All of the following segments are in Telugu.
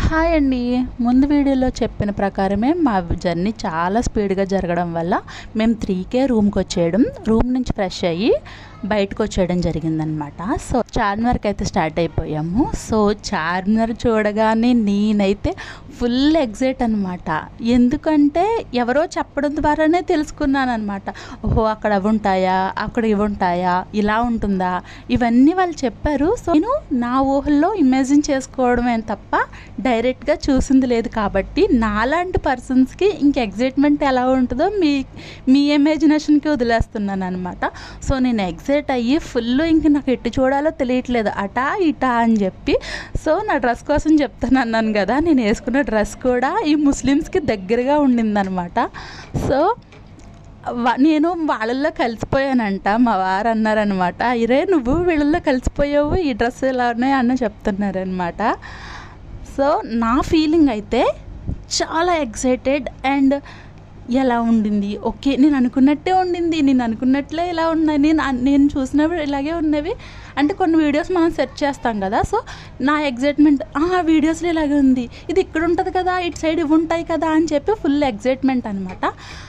హాయ్ అండి ముందు వీడియోలో చెప్పిన ప్రకారమే మా జర్నీ చాలా స్పీడ్గా జరగడం వల్ల మేము త్రీకే రూమ్కి వచ్చేయడం రూమ్ నుంచి ఫ్రెష్ అయ్యి బయటకు వచ్చేయడం జరిగిందనమాట సో చార్మినార్కి అయితే స్టార్ట్ అయిపోయాము సో చార్మినార్ చూడగానే నేనైతే ఫుల్ ఎగ్జైట్ అనమాట ఎందుకంటే ఎవరో చెప్పడం ద్వారానే తెలుసుకున్నాను అనమాట ఓహో అక్కడ అవి ఉంటాయా అక్కడ ఇవి ఉంటాయా ఇలా ఉంటుందా ఇవన్నీ వాళ్ళు చెప్పారు సో నేను నా ఊహల్లో ఇమాజిన్ చేసుకోవడమే తప్ప డైరెక్ట్గా చూసింది లేదు కాబట్టి నాలాంటి పర్సన్స్కి ఇంక ఎగ్జైట్మెంట్ ఎలా ఉంటుందో మీ మీ ఇమాజినేషన్కి వదిలేస్తున్నాను అనమాట సో నేను ఎగ్జైట్ అయ్యి ఫుల్ ఇంక నాకు ఎట్టు చూడాలో తెలియట్లేదు అటా ఇటా అని చెప్పి సో నా డ్రెస్ కోసం చెప్తాను అన్నాను కదా నేను వేసుకున్న డ్రెస్ కూడా ఈ ముస్లిమ్స్కి దగ్గరగా ఉండిందనమాట సో వా- నేను వాళ్ళల్లో కలిసిపోయానంట మా వారు అన్నారనమాట ఇరే నువ్వు వీళ్ళల్లో కలిసిపోయావు ఈ డ్రెస్ ఎలా ఉన్నాయి అన్న చెప్తున్నారనమాట సో నా ఫీలింగ్ అయితే చాలా ఎక్సైటెడ్ అండ్ ఎలా ఉండింది ఓకే నేను అనుకున్నట్టే ఉండింది నేను అనుకున్నట్లే ఇలా ఉన్నాయి నేను అన్- నేను చూసినప్పుడు ఇలాగే ఉన్నవి అంటే కొన్ని వీడియోస్ మనం సెర్చ్ చేస్తాం కదా సో నా ఎగ్జైట్మెంట్ ఆ వీడియోస్లో ఇలాగే ఉంది ఇది ఇక్కడ ఉంటుంది కదా ఇటు సైడ్ ఇవి ఉంటాయి కదా అని చెప్పి ఫుల్ ఎగ్జైట్మెంట్ అనమాట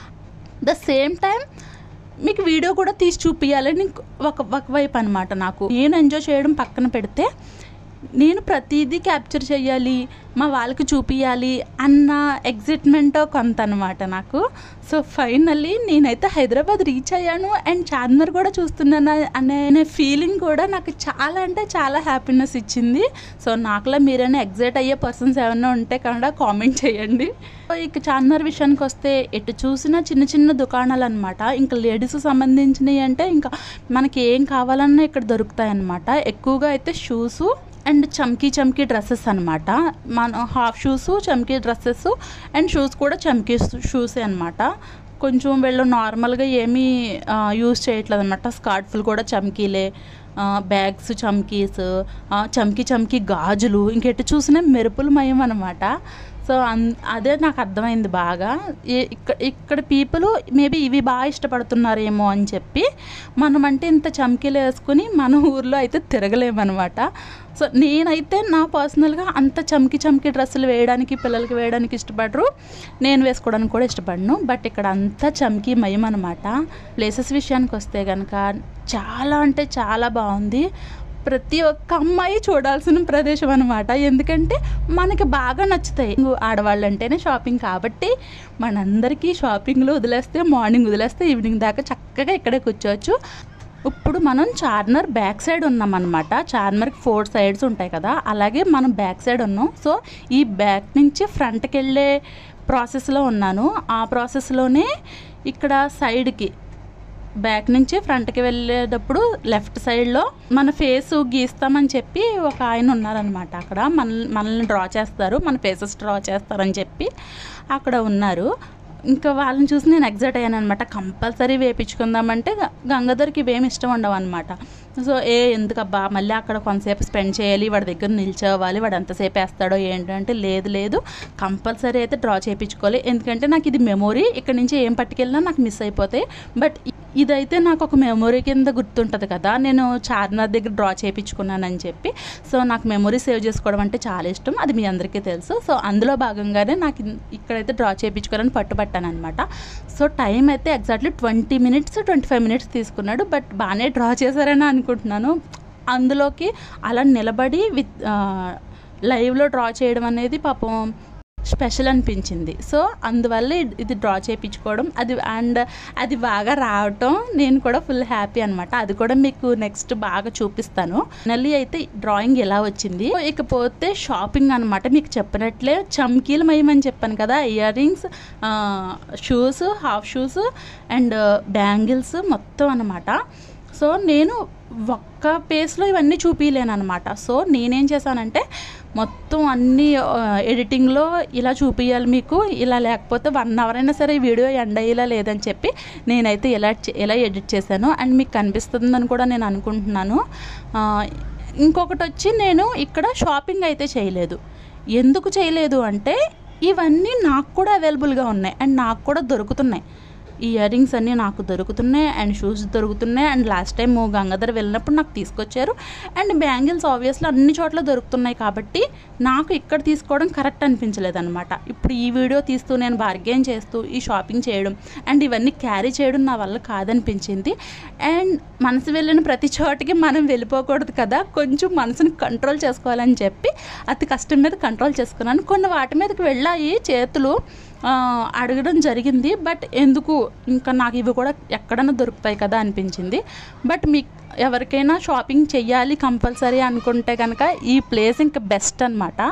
ద సేమ్ టైం మీకు వీడియో కూడా తీసి చూపించాలని ఒక ఒకవైపు అనమాట నాకు నేను ఎంజాయ్ చేయడం పక్కన పెడితే నేను ప్రతిదీ క్యాప్చర్ చేయాలి మా వాళ్ళకి చూపించాలి అన్న ఎగ్జైట్మెంట్ కొంత అనమాట నాకు సో ఫైనల్లీ నేనైతే హైదరాబాద్ రీచ్ అయ్యాను అండ్ చార్మినార్ కూడా చూస్తున్నాను అనే ఫీలింగ్ కూడా నాకు చాలా అంటే చాలా హ్యాపీనెస్ ఇచ్చింది సో నాకులా మీరైనా ఎగ్జైట్ అయ్యే పర్సన్స్ ఏమైనా ఉంటే కనుక కామెంట్ చేయండి సో ఇక చార్మినార్ విషయానికి వస్తే ఎటు చూసినా చిన్న చిన్న దుకాణాలు అనమాట ఇంకా లేడీస్ సంబంధించినవి అంటే ఇంకా మనకి ఏం కావాలన్నా ఇక్కడ దొరుకుతాయి అనమాట ఎక్కువగా అయితే షూస్ అండ్ చమ్కీ చమ్కీ డ్రెస్సెస్ అనమాట మన హాఫ్ షూస్ చమ్కీ డ్రెస్సెస్ అండ్ షూస్ కూడా చమ్కీ షూసే అనమాట కొంచెం వీళ్ళు నార్మల్గా ఏమీ యూజ్ చేయట్లేదు అనమాట స్కార్ట్ఫుల్ కూడా చమ్కీలే ఆ, బ్యాగ్స్ చమ్కీస్ ఆ, చమ్కీ చమ్కీ గాజులు ఇంకెటు చూసినా మెరుపుల మయం అనమాట సో అన్ అదే నాకు అర్థమైంది బాగా ఈ- ఇక్కడ ఇక్కడ పీపుల్ మేబీ ఇవి బాగా ఇష్టపడుతున్నారేమో అని చెప్పి మనం అంటే ఇంత చమ్కీలు వేసుకుని మన ఊర్లో అయితే తిరగలేమన్నమాట సో నేనైతే నా పర్సనల్గా అంత చమ్కి చమ్కి డ్రెస్సులు వేయడానికి పిల్లలకి వేయడానికి ఇష్టపడరు నేను వేసుకోవడానికి కూడా ఇష్టపడను బట్ ఇక్కడ అంతా చమ్కీ మయం అనమాట ప్లేసెస్ విషయానికి వస్తే కనుక చాలా అంటే చాలా బాగుంది ప్రతి ఒక్క అమ్మాయి చూడాల్సిన ప్రదేశం అనమాట ఎందుకంటే మనకి బాగా నచ్చుతాయి ఆడవాళ్ళు అంటేనే షాపింగ్ కాబట్టి మనందరికీ షాపింగ్లో వదిలేస్తే మార్నింగ్ వదిలేస్తే ఈవినింగ్ దాకా చక్కగా ఇక్కడే కూర్చోవచ్చు ఇప్పుడు మనం చార్మినార్ బ్యాక్ సైడ్ ఉన్నామన్నమాట చార్మినార్కి ఫోర్ సైడ్స్ ఉంటాయి కదా అలాగే మనం బ్యాక్ సైడ్ ఉన్నాం సో ఈ బ్యాక్ నుంచి ఫ్రంట్కి వెళ్ళే ప్రాసెస్లో ఉన్నాను ఆ ప్రాసెస్లోనే ఇక్కడ సైడ్కి బ్యాక్ నుంచి ఫ్రంట్కి వెళ్ళేటప్పుడు లెఫ్ట్ సైడ్లో మన ఫేస్ గీస్తామని చెప్పి ఒక ఆయన ఉన్నారనమాట అక్కడ మన మనల్ని డ్రా చేస్తారు మన ఫేసెస్ డ్రా చేస్తారని చెప్పి అక్కడ ఉన్నారు ఇంకా వాళ్ళని చూసి నేను ఎగ్జైట్ అయ్యాను అనమాట కంపల్సరీ వేపించుకుందామంటే గ- గంగాధర్కి ఇవేమి ఇష్టం ఉండవు అనమాట సో ఏ ఎందుకబ్బా మళ్ళీ అక్కడ కొంతసేపు స్పెండ్ చేయాలి వాడి దగ్గర నిల్చోవాలి వాడు ఎంతసేపు వేస్తాడో ఏంటంటే లేదు లేదు కంపల్సరీ అయితే డ్రా చేయించుకోవాలి ఎందుకంటే నాకు ఇది మెమొరీ ఇక్కడ నుంచి ఏం పట్టుకెళ్ళినా నాకు మిస్ అయిపోతాయి బట్ ఇదైతే నాకు ఒక మెమొరీ కింద గుర్తుంటుంది కదా నేను చార్మినార్ దగ్గర డ్రా చేయించుకున్నానని చెప్పి సో నాకు మెమొరీ సేవ్ చేసుకోవడం అంటే చాలా ఇష్టం అది మీ అందరికీ తెలుసు సో అందులో భాగంగానే నాకు ఇన్- ఇక్కడైతే డ్రా చేయించుకోవాలని పట్టుబట్టాను అనమాట సో టైం అయితే exactly twenty minutes twenty five minutes తీసుకున్నాడు బట్ బాగానే డ్రా చేశారని అనుకుంటున్నాను అందులోకి అలా నిలబడి విత్ లైవ్లో డ్రా చేయడం అనేది పాపం స్పెషల్ అనిపించింది సో అందువల్ల ఇద్- ఇది డ్రా చేయించుకోవడం అది అండ్ అది బాగా రావటం నేను కూడా ఫుల్ హ్యాపీ అనమాట అది కూడా మీకు నెక్స్ట్ బాగా చూపిస్తాను ఫైనల్లీ అయితే డ్రాయింగ్ ఎలా వచ్చింది ఇకపోతే షాపింగ్ అనమాట మీకు చెప్పినట్లే చమ్కీలు మయమని చెప్పాను కదా earrings shoes half shoes and bangles మొత్తం అనమాట సో నేను ఒక్క పేస్లో ఇవన్నీ చూపించలేను అనమాట సో నేనేం చేశానంటే మొత్తం అన్ని ఎడిటింగ్లో ఇలా చూపించాలి మీకు ఇలా లేకపోతే వన్ అవర్ అయినా సరే ఈ వీడియో ఎండ్ అయ్యేలా లేదని చెప్పి నేనైతే ఇలా చే- ఇలా ఎడిట్ చేశాను అండ్ మీకు కనిపిస్తుందని కూడా నేను అనుకుంటున్నాను ఆ, ఇంకొకటి వచ్చి నేను ఇక్కడ షాపింగ్ అయితే చేయలేదు ఎందుకు చేయలేదు అంటే ఇవన్నీ నాకు కూడా అవైలబుల్గా ఉన్నాయి అండ్ నాకు కూడా దొరుకుతున్నాయి ఈ ఇయర్ రింగ్స్ అన్నీ నాకు దొరుకుతున్నాయి అండ్ షూస్ దొరుకుతున్నాయి అండ్ లాస్ట్ టైం గంగాధర్ వెళ్ళినప్పుడు నాకు తీసుకొచ్చారు అండ్ బ్యాంగిల్స్ ఆబ్వియస్లీ అన్ని చోట్ల దొరుకుతున్నాయి కాబట్టి నాకు ఇక్కడ తీసుకోవడం కరెక్ట్ అనిపించలేదు అనమాట ఇప్పుడు ఈ వీడియో తీస్తూ నేను బార్గెన్ చేస్తూ ఈ షాపింగ్ చేయడం అండ్ ఇవన్నీ క్యారీ చేయడం నా వల్ల కాదనిపించింది అండ్ మనసు వెళ్ళిన ప్రతి చోటికి మనం వెళ్ళిపోకూడదు కదా కొంచెం మనసుని కంట్రోల్ చేసుకోవాలని చెప్పి అతి కష్టం మీద కంట్రోల్ చేసుకున్నాను కొన్ని వాటి మీదకి వెళ్ళాయి చేతులు ఆ, అడగడం జరిగింది బట్ ఎందుకు ఇంకా నాకు ఇవి కూడా ఎక్కడైనా దొరుకుతాయి కదా అనిపించింది బట్ మీకు ఎవరికైనా షాపింగ్ చెయ్యాలి కంపల్సరీ అనుకుంటే కనుక ఈ ప్లేస్ ఇంకా బెస్ట్ అనమాట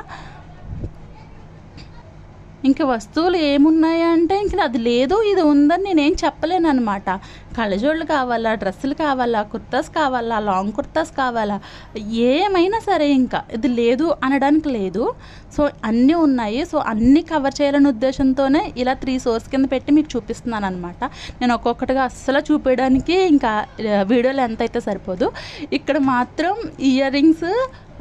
ఇంక వస్తువులు ఏమున్నాయి అంటే ఇంక అది లేదు ఇది ఉందని నేనేం చెప్పలేను అనమాట కళ్ళజోళ్ళు కావాలా డ్రెస్సులు కావాలా కుర్తాస్ కావాలా లాంగ్ కుర్తాస్ కావాలా ఏమైనా సరే ఇంకా ఇది లేదు అనడానికి లేదు సో అన్నీ ఉన్నాయి సో అన్నీ కవర్ చేయాలనే ఉద్దేశంతోనే ఇలా త్రీ సోర్స్ కింద పెట్టి మీకు చూపిస్తున్నాను అనమాట నేను ఒక్కొక్కటిగా అస్సలు చూపించడానికి ఇంకా ఆ, వీడియోలో ఎంత అయితే సరిపోదు ఇక్కడ మాత్రం ఇయర్ రింగ్స్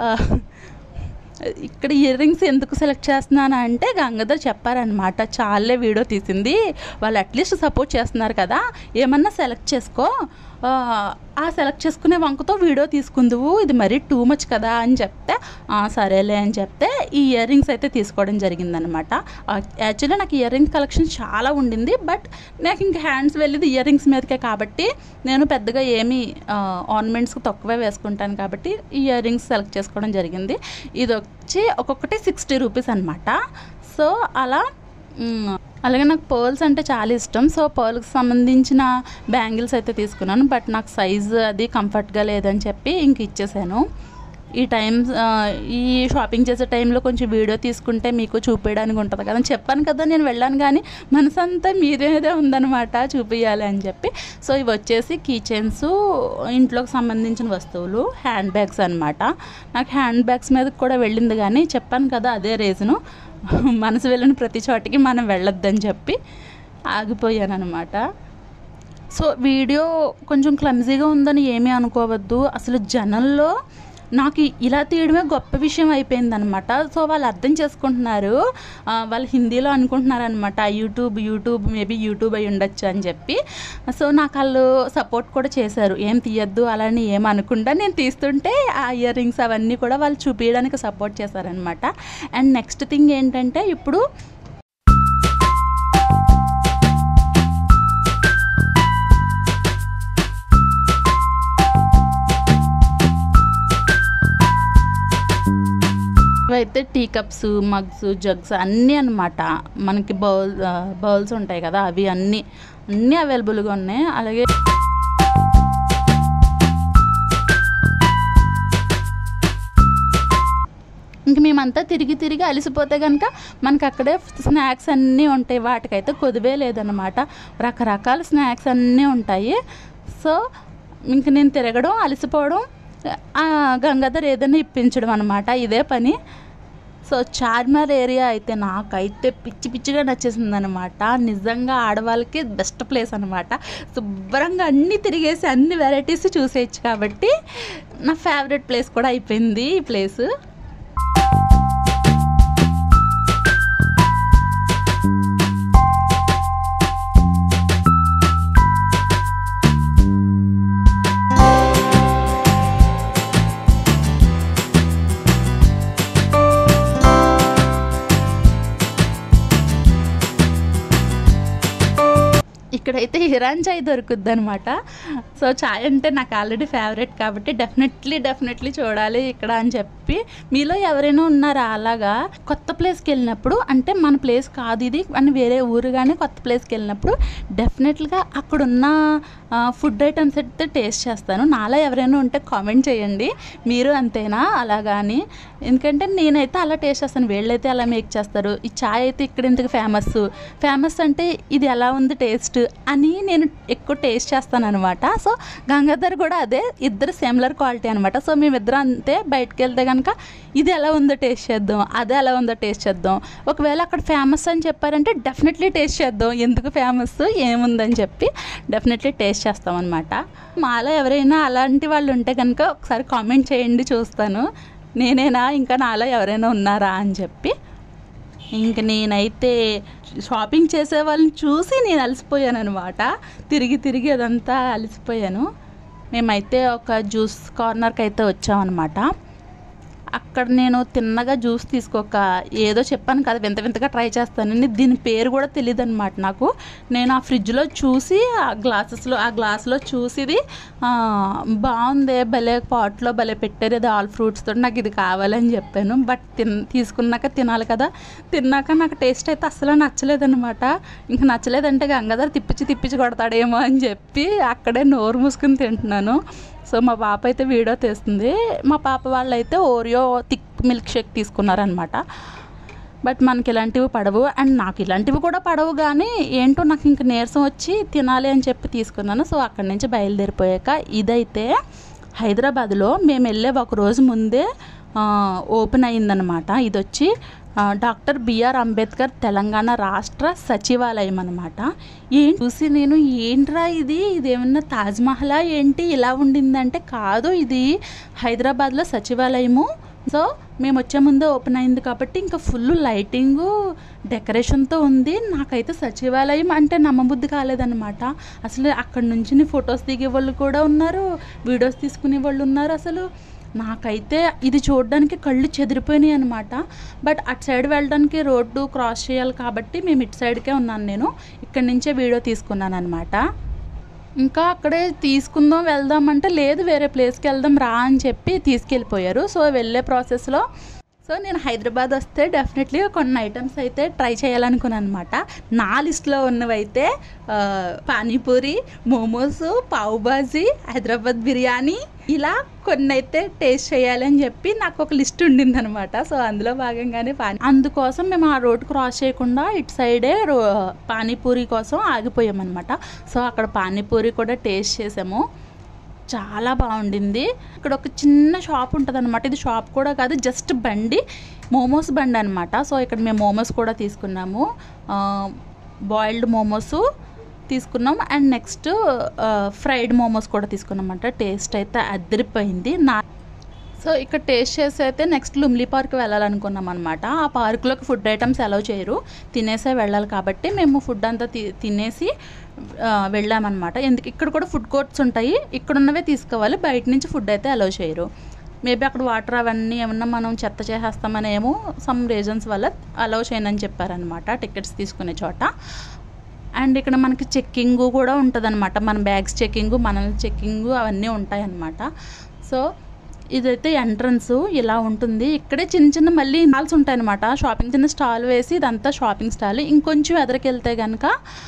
ఇక్కడ ఇయర్ రింగ్స్ ఎందుకు సెలెక్ట్ చేస్తున్నాను అంటే గంగాధర్ చెప్పారనమాట చాలే వీడియో తీసింది వాళ్ళు అట్లీస్ట్ సపోర్ట్ చేస్తున్నారు కదా ఏమన్నా సెలెక్ట్ చేసుకో ఆ, ఆ సెలెక్ట్ చేసుకునే వంకతో వీడియో తీసుకుందువు ఇది మరీ టూ మచ్ కదా అని చెప్తే "ఆ, సరేలే అని చెప్తే ఈ ఇయర్ రింగ్స్ అయితే తీసుకోవడం జరిగిందనమాట యాక్చువల్లీ నాకు ఇయర్ రింగ్స్ కలెక్షన్ చాలా ఉండింది బట్ నాకు ఇంక హ్యాండ్స్ వెళ్ళేది ఇయర్ రింగ్స్ మీదకే కాబట్టి నేను పెద్దగా ఏమీ ఆర్నమెంట్స్కి తక్కువే వేసుకుంటాను కాబట్టి ఈ ఇయర్ రింగ్స్ సెలెక్ట్ చేసుకోవడం జరిగింది ఇది వచ్చి ఒక్కొక్కటి సిక్స్టీ రూపీస్ అనమాట సో అలా మ్, అలాగే నాకు పర్ల్స్ అంటే చాలా ఇష్టం సో పర్ల్కి సంబంధించిన బ్యాంగిల్స్ అయితే తీసుకున్నాను బట్ నాకు సైజ్ అది కంఫర్ట్గా లేదని చెప్పి ఇంక ఇచ్చేసాను ఈ టైం ఆ, ఈ షాపింగ్ చేసే టైంలో కొంచెం వీడియో తీసుకుంటే మీకు చూపించడానికి ఉంటుంది కదా చెప్పాను కదా నేను వెళ్ళాను కానీ మనసంతా మీదేదే ఉందన్నమాట చూపించాలి అని చెప్పి సో ఇవి వచ్చేసి కీ చైన్స్ ఇంట్లోకి సంబంధించిన వస్తువులు హ్యాండ్ బ్యాగ్స్ అనమాట నాకు హ్యాండ్ బ్యాగ్స్ మీద కూడా వెళ్ళింది కానీ చెప్పాను కదా అదే రీజను మనసు వెళ్ళిన ప్రతి చోటికి మనం వెళ్ళొద్దని చెప్పి ఆగిపోయాను అనమాట సో వీడియో కొంచెం క్లమ్జీగా ఉందని ఏమీ అనుకోవద్దు అసలు జనంలో నాకు ఇలా తీయడమే గొప్ప విషయం అయిపోయింది అనమాట సో వాళ్ళు అర్థం చేసుకుంటున్నారు ఆ, వాళ్ళు హిందీలో అనుకుంటున్నారు అనమాట యూట్యూబ్ యూట్యూబ్ మేబీ యూట్యూబ్ అయి ఉండొచ్చు అని చెప్పి సో నాకు వాళ్ళు సపోర్ట్ కూడా చేశారు ఏం తీయద్దు అలాని ఏం అనకుండా నేను తీస్తుంటే ఆ ఇయర్ రింగ్స్ అవన్నీ కూడా వాళ్ళు చూపించడానికి సపోర్ట్ చేశారనమాట అండ్ నెక్స్ట్ థింగ్ ఏంటంటే ఇప్పుడు ఇవైతే టీ కప్స్ మగ్స్ జగ్స్ అన్నీ అనమాట మనకి బౌల్ బౌల్స్ ఉంటాయి కదా అవి అన్నీ అన్నీ అవైలబుల్గా ఉన్నాయి అలాగే ఇంక మేమంతా తిరిగి తిరిగి అలసిపోతే కనుక మనకి అక్కడే స్నాక్స్ అన్నీ ఉంటాయి వాటికైతే కొదివే లేదనమాట రకరకాల స్నాక్స్ అన్నీ ఉంటాయి సో ఇంక నేను తిరగడం అలసిపోవడం ఆ, గంగాధర్ ఏదైనా ఇప్పించడం అనమాట ఇదే పని సో చార్మినార్ ఏరియా అయితే నాకైతే పిచ్చి పిచ్చిగా నచ్చేసింది అనమాట నిజంగా ఆడవాళ్ళకి బెస్ట్ ప్లేస్ అనమాట శుభ్రంగా అన్నీ తిరిగేసి అన్ని వెరైటీస్ చూసేయచ్చు కాబట్టి నా ఫేవరెట్ ప్లేస్ కూడా అయిపోయింది ఈ ప్లేస్ ఇక్కడైతే ఇరాన్ చాయ్ దొరుకుద్ది అనమాట సో చాయ్ అంటే నాకు ఆల్రెడీ ఫేవరెట్ కాబట్టి డెఫినెట్లీ డెఫినెట్లీ చూడాలి ఇక్కడ అని చెప్పి మీలో ఎవరైనా ఉన్నారా అలాగా కొత్త ప్లేస్కి వెళ్ళినప్పుడు అంటే మన ప్లేస్ కాదు ఇది అని వేరే ఊరు కానీ కొత్త ప్లేస్కి వెళ్ళినప్పుడు డెఫినెట్గా అక్కడున్న ఫుడ్ ఐటమ్స్ అయితే టేస్ట్ చేస్తాను నాలా ఎవరైనా ఉంటే కామెంట్ చేయండి మీరు అంతేనా అలాగా అని ఎందుకంటే నేనైతే అలా టేస్ట్ చేస్తాను వీళ్ళైతే అలా మేక్ చేస్తారు ఈ చాయ్ అయితే ఇక్కడ ఎందుకు ఫేమస్ ఫేమస్ అంటే ఇది ఎలా ఉంది టేస్ట్ అని నేను ఎక్కువ టేస్ట్ చేస్తాను అనమాట సో గంగాధర్ కూడా అదే ఇద్దరు సిమిలర్ క్వాలిటీ అనమాట సో మేమిద్దరం అంతే బయటకు వెళ్తే కనుక ఇది ఎలా ఉందో టేస్ట్ చేద్దాం అదే ఎలా ఉందో టేస్ట్ చేద్దాం ఒకవేళ అక్కడ ఫేమస్ అని చెప్పారంటే డెఫినెట్లీ టేస్ట్ చేద్దాం ఎందుకు ఫేమస్ ఏముందని చెప్పి డెఫినెట్లీ టేస్ట్ చేస్తాం అనమాట మాలో ఎవరైనా అలాంటి వాళ్ళు ఉంటే కనుక ఒకసారి కామెంట్ చేయండి చూస్తాను నేనేనా ఇంకా నాలో ఎవరైనా ఉన్నారా అని చెప్పి ఇంక నేనైతే షాపింగ్ చేసే వాళ్ళని చూసి నేను అలసిపోయాను అనమాట తిరిగి తిరిగి అదంతా అలసిపోయాను మేమైతే ఒక జ్యూస్ కార్నర్కి అయితే వచ్చామన్నమాట అక్కడ నేను తిన్నగా జ్యూస్ తీసుకోక ఏదో చెప్పాను కదా వింత వింతగా ట్రై చేస్తానని దీని పేరు కూడా తెలియదు అనమాట నాకు నేను ఆ ఫ్రిడ్జ్లో చూసి ఆ గ్లాసెస్లో ఆ గ్లాస్లో చూసిది ఆ, బాగుంది భలే పాట్లో భలే పెట్టారు ఇది ఆల్ ఫ్రూట్స్తో నాకు ఇది కావాలని చెప్పాను బట్ తిన్ తీసుకున్నాక తినాలి కదా తిన్నాక నాకు టేస్ట్ అయితే అస్సలు నచ్చలేదన్నమాట ఇంకా నచ్చలేదంటే గంగాధర్ తిప్పించి తిప్పించి కొడతాడేమో అని చెప్పి అక్కడే నోరు మూసుకుని తింటున్నాను సో మా పాప అయితే వీడియో తీస్తుంది మా పాప వాళ్ళు అయితే ఓరియో థిక్ మిల్క్ షేక్ తీసుకున్నారనమాట బట్ మనకి ఇలాంటివి పడవు అండ్ నాకు ఇలాంటివి కూడా పడవు కానీ ఏంటో నాకు ఇంక నీరసం వచ్చి తినాలి అని చెప్పి తీసుకున్నాను సో అక్కడి నుంచి బయలుదేరిపోయాక ఇదైతే హైదరాబాద్లో మేము వెళ్ళే ఒక రోజు ముందే ఆ, ఓపెన్ అయిందనమాట ఇది వచ్చి ఆ, డాక్టర్ బిఆర్ అంబేద్కర్ తెలంగాణ రాష్ట్ర సచివాలయం అనమాట ఏం చూసి నేను ఏంట్రా ఇది ఇదేమన్నా తాజ్మహలా ఏంటి ఇలా ఉండిందంటే కాదు ఇది హైదరాబాద్లో సచివాలయము సో మేము వచ్చే ముందే ఓపెన్ అయింది కాబట్టి ఇంకా ఫుల్ లైటింగు డెకరేషన్తో ఉంది నాకైతే సచివాలయం అంటే నమ్మబుద్ధి కాలేదన్నమాట అసలు అక్కడ నుంచి ఫొటోస్ దిగే వాళ్ళు కూడా ఉన్నారు వీడియోస్ తీసుకునే వాళ్ళు ఉన్నారు అసలు నాకైతే ఇది చూడడానికి కళ్ళు చెదిరిపోయినాయి అనమాట బట్ అటు సైడ్ వెళ్ళడానికి రోడ్డు క్రాస్ చేయాలి కాబట్టి మేము ఇటు సైడ్కే ఉన్నాను నేను ఇక్కడి నుంచే వీడియో తీసుకున్నాను అనమాట ఇంకా అక్కడే తీసుకుందాం వెళ్దామంటే లేదు వేరే ప్లేస్కి వెళ్దాం రా అని చెప్పి తీసుకెళ్ళిపోయారు సో వెళ్ళే ప్రాసెస్లో సో నేను హైదరాబాద్ వస్తే డెఫినెట్లీ కొన్ని ఐటమ్స్ అయితే ట్రై చేయాలనుకున్నాను అనమాట నా లిస్ట్లో ఉన్నవైతే ఆ, పానీపూరి మోమోస్ పావు బాజీ హైదరాబాద్ బిర్యానీ ఇలా కొన్ని అయితే టేస్ట్ చేయాలి అని చెప్పి నాకు ఒక లిస్ట్ ఉండిందనమాట సో అందులో భాగంగానే పానీ అందుకోసం మేము ఆ రోడ్ క్రాస్ చేయకుండా ఇటు సైడే రో పానీపూరి కోసం ఆగిపోయామన్నమాట సో అక్కడ పానీపూరి కూడా టేస్ట్ చేసాము చాలా బాగుండింది ఇక్కడ ఒక చిన్న షాప్ ఉంటుంది అనమాట ఇది షాప్ కూడా కాదు జస్ట్ బండి మోమోస్ బండి అనమాట సో ఇక్కడ మేము మోమోస్ కూడా తీసుకున్నాము బాయిల్డ్ మోమోస్ తీసుకున్నాం అండ్ నెక్స్ట్ ఫ్రైడ్ మోమోస్ కూడా తీసుకున్నాం అనమాట టేస్ట్ అయితే అదిరిపోయింది నా సో ఇక్కడ టేస్ట్ చేసి అయితే నెక్స్ట్ లుమ్లీ పార్క్ వెళ్ళాలనుకున్నాం అనమాట ఆ పార్కులోకి ఫుడ్ ఐటమ్స్ అలౌ చేయరు తినేసే వెళ్ళాలి కాబట్టి మేము ఫుడ్ అంతా తి- తినేసి ఆ, వెళ్ళామన్నమాట ఎందుకు ఇక్కడ కూడా ఫుడ్ కోర్ట్స్ ఉంటాయి ఇక్కడ ఉన్నవే తీసుకోవాలి బయట నుంచి ఫుడ్ అయితే అలౌ చేయరు మేబీ అక్కడ వాటర్ అవన్నీ ఏమన్నా మనం చెత్త చేసేస్తామని ఏమో సమ్ రీజన్స్ వల్ల అలౌ చేయనని చెప్పారనమాట టికెట్స్ తీసుకునే చోట అండ్ ఇక్కడ మనకి చెక్కింగ్ కూడా ఉంటుంది మన బ్యాగ్స్ చెక్కింగ్ మన చెక్కింగ్ అవన్నీ ఉంటాయన్నమాట సో ఇదైతే ఎంట్రన్స్ ఇలా ఉంటుంది ఇక్కడే చిన్న చిన్న మళ్ళీ స్టాల్స్ ఉంటాయన్నమాట షాపింగ్ చిన్న స్టాల్ వేసి ఇదంతా షాపింగ్ స్టాల్ ఇంకొంచెం ఎదరికెళ్తే కనుక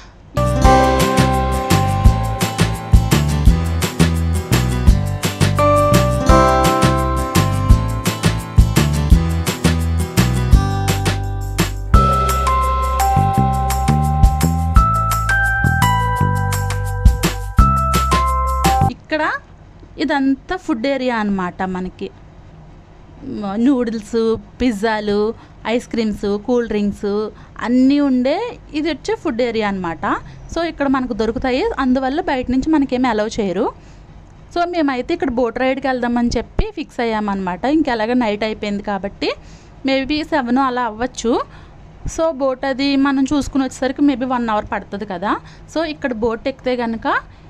ఇక్కడ ఇదంతా ఫుడ్ ఏరియా అన్నమాట మనకి నూడిల్స్ పిజ్జాలు ఐస్ క్రీమ్స్ కూల్ డ్రింక్స్ అన్నీ ఉండే ఇది వచ్చే ఫుడ్ ఏరియా అనమాట సో ఇక్కడ మనకు దొరుకుతాయి అందువల్ల బయట నుంచి మనకేమీ అలౌ చేయరు సో మేమైతే ఇక్కడ బోట్ రైడ్కి వెళ్దామని చెప్పి ఫిక్స్ అయ్యామన్నమాట ఇంకెలాగ నైట్ అయిపోయింది కాబట్టి మేబీ సెవెన్ అలా అవ్వచ్చు సో బోట్ అది మనం చూసుకుని వచ్చేసరికి మేబీ వన్ అవర్ పడుతుంది కదా సో ఇక్కడ బోట్ ఎక్కితే కనుక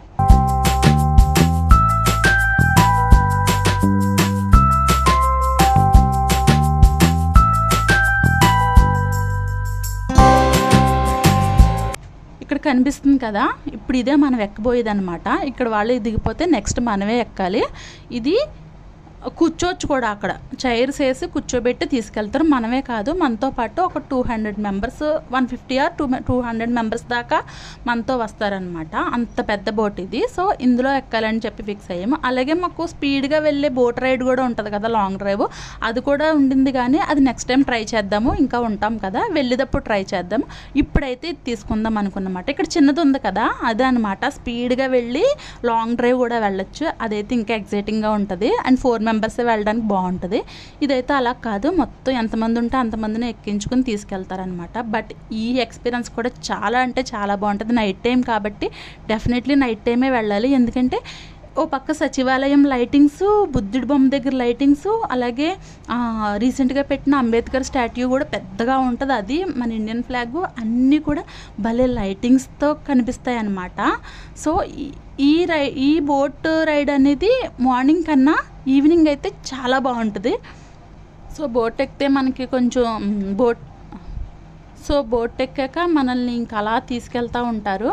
ఇక్కడ కనిపిస్తుంది కదా ఇప్పుడు ఇదే మనం ఎక్కబోయేది అనమాట ఇక్కడ వాళ్ళు దిగిపోతే నెక్స్ట్ మనమే ఎక్కాలి ఇది కూర్చోవచ్చు కూడా అక్కడ చైర్స్ వేసి కూర్చోబెట్టి తీసుకెళ్తారు మనమే కాదు మనతో పాటు ఒక two hundred members one fifty or two two hundred members దాకా మనతో వస్తారనమాట అంత పెద్ద బోట్ ఇది సో ఇందులో ఎక్కాలని చెప్పి ఫిక్స్ అయ్యాము అలాగే మాకు స్పీడ్గా వెళ్ళే బోట్ రైడ్ కూడా ఉంటుంది కదా లాంగ్ డ్రైవ్ అది కూడా ఉండింది కానీ అది నెక్స్ట్ టైం ట్రై చేద్దాము ఇంకా ఉంటాం కదా వెళ్ళేటప్పుడు ట్రై చేద్దాం ఇప్పుడైతే ఇది తీసుకుందాం అనుకున్నమాట ఇక్కడ చిన్నది ఉంది కదా అదే అనమాట స్పీడ్గా వెళ్ళి లాంగ్ డ్రైవ్ కూడా వెళ్ళొచ్చు అదైతే ఇంకా ఎగ్జైటింగ్గా ఉంటుంది అండ్ ఫోర్ మెంబర్స్ వెళ్ళడానికి బాగుంటుంది ఇదైతే అలా కాదు మొత్తం ఎంతమంది ఉంటే అంతమందిని ఎక్కించుకుని తీసుకెళ్తారనమాట బట్ ఈ ఎక్స్పీరియన్స్ కూడా చాలా అంటే చాలా బాగుంటుంది నైట్ టైం కాబట్టి డెఫినెట్లీ నైట్ టైమే వెళ్ళాలి ఎందుకంటే ఓ పక్క సచివాలయం లైటింగ్స్ బుద్ధుడి బొమ్మ దగ్గర లైటింగ్స్ అలాగే ఆ, రీసెంట్గా పెట్టిన అంబేద్కర్ స్టాట్యూ కూడా పెద్దగా ఉంటుంది అది మన ఇండియన్ ఫ్లాగ్ అన్నీ కూడా భలే లైటింగ్స్తో కనిపిస్తాయి అన్నమాట సో ఈ- ఈ రై ఈ బోట్ రైడ్ అనేది మార్నింగ్ కన్నా ఈవినింగ్ అయితే చాలా బాగుంటుంది సో బోట్ ఎక్కితే మనకి కొంచెం మ్, బోట్ సో బోట్ ఎక్కాక మనల్ని ఇంకా అలా తీసుకెళ్తూ ఉంటారు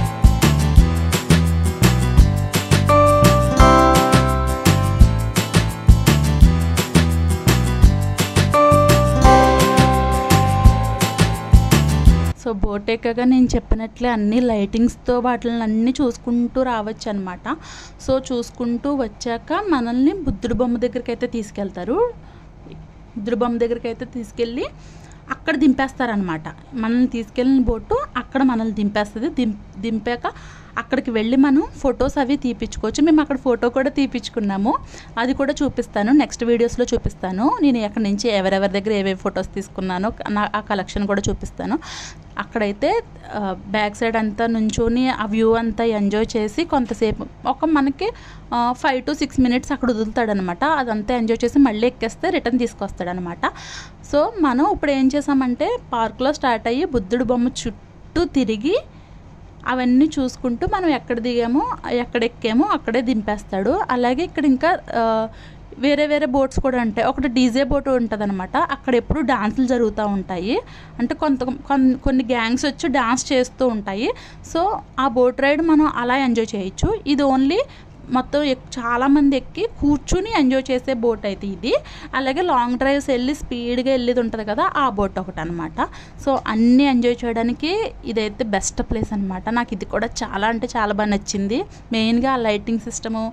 సో బోట్ ఎక్కగా నేను చెప్పినట్లే అన్ని లైటింగ్స్తో వాటిని అన్నీ చూసుకుంటూ రావచ్చు అనమాట సో చూసుకుంటూ వచ్చాక మనల్ని బుద్ధుడి బొమ్మ దగ్గరికి అయితే తీసుకెళ్తారు బుద్ధుడి బొమ్మ దగ్గరికి అయితే తీసుకెళ్ళి అక్కడ దింపేస్తారనమాట మనల్ని తీసుకెళ్ళిన బోటు అక్కడ మనల్ని దింపేస్తుంది దిం దింపాక అక్కడికి వెళ్ళి మనం ఫొటోస్ అవి తీపించుకోవచ్చు మేము అక్కడ ఫోటో కూడా తీపించుకున్నాము అది కూడా చూపిస్తాను నెక్స్ట్ వీడియోస్లో చూపిస్తాను నేను ఎక్కడి నుంచి ఎవరెవరి దగ్గర ఏవేవి ఫొటోస్ తీసుకున్నానో నా ఆ కలెక్షన్ కూడా చూపిస్తాను అక్కడైతే ఆ, బ్యాక్ సైడ్ అంతా నుంచొని ఆ వ్యూ అంతా ఎంజాయ్ చేసి కొంతసేపు ఒక మనకి ఫైవ్ టు సిక్స్ మినిట్స్ అక్కడ వదులుతాడనమాట అదంతా ఎంజాయ్ చేసి మళ్ళీ ఎక్కేస్తే రిటర్న్ తీసుకొస్తాడనమాట సో మనం ఇప్పుడు ఏం చేసామంటే పార్క్లో స్టార్ట్ అయ్యి బుద్ధుడి బొమ్మ చుట్టూ తిరిగి అవన్నీ చూసుకుంటూ మనం ఎక్కడ దిగామో ఎక్కడ ఎక్కామో అక్కడే దింపేస్తాడు అలాగే ఇక్కడ ఇంకా ఆ, వేరే వేరే బోట్స్ కూడా ఉంటాయి ఒకటి డీజే బోట్ ఉంటుంది అనమాట అక్కడ ఎప్పుడు డాన్సులు జరుగుతూ ఉంటాయి అంటే కొంత కొన్- కొన్ని గ్యాంగ్స్ వచ్చి డాన్స్ చేస్తూ ఉంటాయి సో ఆ బోట్ రైడ్ మనం అలా ఎంజాయ్ చేయొచ్చు ఇది ఓన్లీ మొత్తం ఎక్- చాలామంది ఎక్కి కూర్చుని ఎంజాయ్ చేసే బోట్ అయితే ఇది అలాగే లాంగ్ డ్రైవ్స్ వెళ్ళి స్పీడ్గా వెళ్ళేది ఉంటుంది కదా ఆ బోట్ ఒకటి అనమాట సో అన్నీ ఎంజాయ్ చేయడానికి ఇదైతే బెస్ట్ ప్లేస్ అనమాట నాకు ఇది కూడా చాలా అంటే చాలా బాగా నచ్చింది మెయిన్గా ఆ లైటింగ్ సిస్టము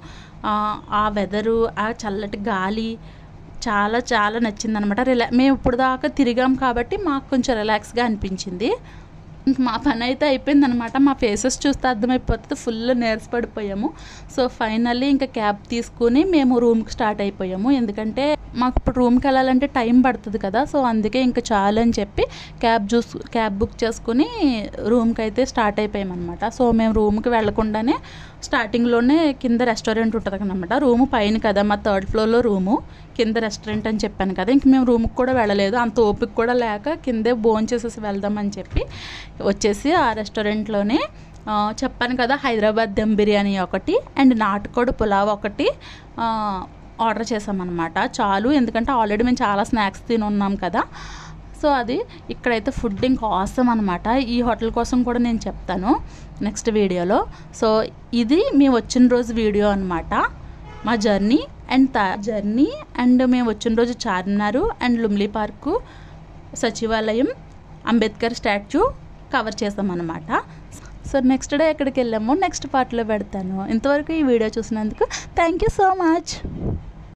ఆ వెదరు ఆ చల్లటి గాలి చాలా చాలా నచ్చింది అనమాట రిలా మేము ఇప్పుడు దాకా తిరిగాం కాబట్టి మాకు కొంచెం రిలాక్స్గా అనిపించింది ఇంక మా పని అయితే అయిపోయింది అనమాట మా ఫేసెస్ చూస్తే అర్థమైపోతుంది ఫుల్ నీరస పడిపోయాము సో ఫైనల్లీ ఇంకా క్యాబ్ తీసుకుని మేము రూమ్కి స్టార్ట్ అయిపోయాము ఎందుకంటే మాకు ఇప్పుడు రూమ్కి వెళ్ళాలంటే టైం పడుతుంది కదా సో అందుకే ఇంకా చాలు అని చెప్పి క్యాబ్ చూస్ క్యాబ్ బుక్ చేసుకుని రూమ్కి అయితే స్టార్ట్ అయిపోయామన్నమాట సో మేము రూమ్కి వెళ్ళకుండానే స్టార్టింగ్లోనే కింద రెస్టారెంట్ ఉంటుంది అనమాట రూము పైన కదా మా థర్డ్ ఫ్లోర్లో రూము కింద రెస్టారెంట్ అని చెప్పాను కదా ఇంక మేము రూమ్కి కూడా వెళ్ళలేదు అంత ఓపిక కూడా లేక కిందే భోజనం చేసేసి వెళ్దామని చెప్పి వచ్చేసి ఆ రెస్టారెంట్లోనే ఆ, చెప్పాను కదా హైదరాబాద్ దమ్ బిర్యానీ ఒకటి అండ్ నాటుకోడి పులావ్ ఒకటి ఆ, ఆర్డర్ చేసామన్నమాట చాలు ఎందుకంటే ఆల్రెడీ మేము చాలా స్నాక్స్ తిని ఉన్నాం కదా సో అది ఇక్కడైతే ఫుడ్ ఇంకా అవసరం అనమాట ఈ హోటల్ కోసం కూడా నేను చెప్తాను నెక్స్ట్ వీడియోలో సో ఇది మేము వచ్చిన రోజు వీడియో అనమాట మా జర్నీ అండ్ తా జర్నీ అండ్ మేము వచ్చిన రోజు చార్మినారు అండ్ లుమ్లీ పార్కు సచివాలయం అంబేద్కర్ స్టాచ్యూ కవర్ చేసామన్నమాట సో నెక్స్ట్ డే ఎక్కడికి వెళ్ళామో నెక్స్ట్ పార్ట్లో పెడతాను ఇంతవరకు ఈ వీడియో చూసినందుకు థ్యాంక్ యూ సో మచ్